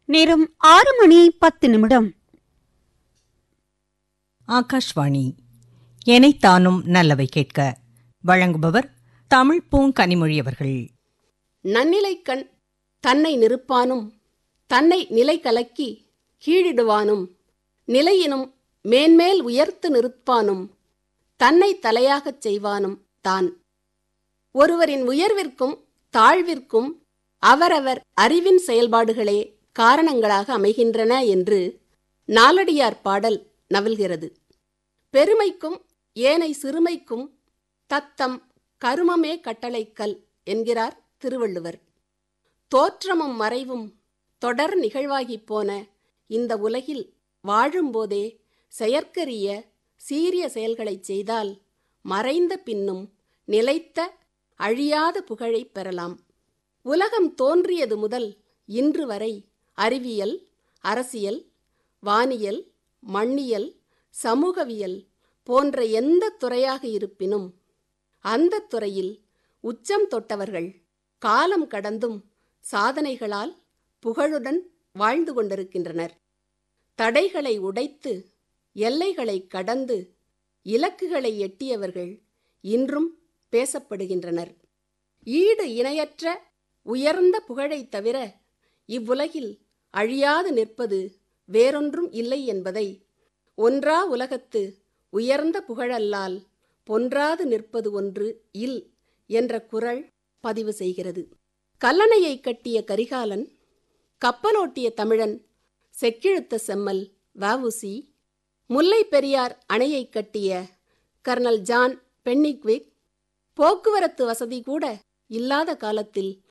நேரம் ஆறு மணி பத்து நிமிடம் ஆகாஷ்வாணி எனைத்தானும் நல்லவை கேட்க வழங்குபவர் தமிழ் பூங்கனிமொழி அவர்கள் நன்னிலைக்கண் தன்னை நிறுப்பானும் தன்னை நிலை கலக்கி கீழிடுவானும் நிலையினும் மேன்மேல் உயர்த்து நிறுப்பானும் தன்னை தலையாகச் செய்வானும் தான் ஒருவரின் உயர்விற்கும் தாழ்விற்கும் அவரவர் அறிவின் செயல்பாடுகளே காரணங்களாக அமைகின்றன என்று நாலடியார் பாடல் நவல்கிறது பெருமைக்கும் ஏனை சிறுமைக்கும் தத்தம் கருமமே கட்டளைக்கல் என்கிறார் திருவள்ளுவர் தோற்றமும் மறைவும் தொடர் நிகழ்வாகிப் போன இந்த உலகில் வாழும்போதே செயற்கரிய சீரிய செயல்களைச் செய்தால் மறைந்த பின்னும் நிலைத்த அழியாத புகழைப் பெறலாம் உலகம் தோன்றியது முதல் இன்று வரை அறிவியல் அரசியல் வானியல் மண்ணியல் சமூகவியல் போன்ற எந்த துறையாக இருப்பினும் அந்த துறையில் உச்சம் தொட்டவர்கள் காலம் கடந்தும் சாதனைகளால் புகழுடன் வாழ்ந்து கொண்டிருக்கின்றனர் தடைகளை உடைத்து எல்லைகளை கடந்து இலக்குகளை எட்டியவர்கள் இன்றும் பேசப்படுகின்றனர் ஈடு இணையற்ற உயர்ந்த புகழைத் தவிர இவ்வுலகில் அழியாது நிற்பது வேறொன்றும் இல்லை என்பதை ஒன்றா உலகத்து உயர்ந்த புகழல்லால் பொன்றாது நிற்பது ஒன்று இல் என்ற குரல் பதிவு செய்கிறது கல்லணையை கட்டிய கரிகாலன் கப்பலோட்டிய தமிழன் செக்கிழுத்த செம்மல் வவுசி முல்லை பெரியார் அணையை கட்டிய கர்னல் ஜான் பென்னிக்விக் போக்குவரத்து வசதி கூட இல்லாத காலத்தில்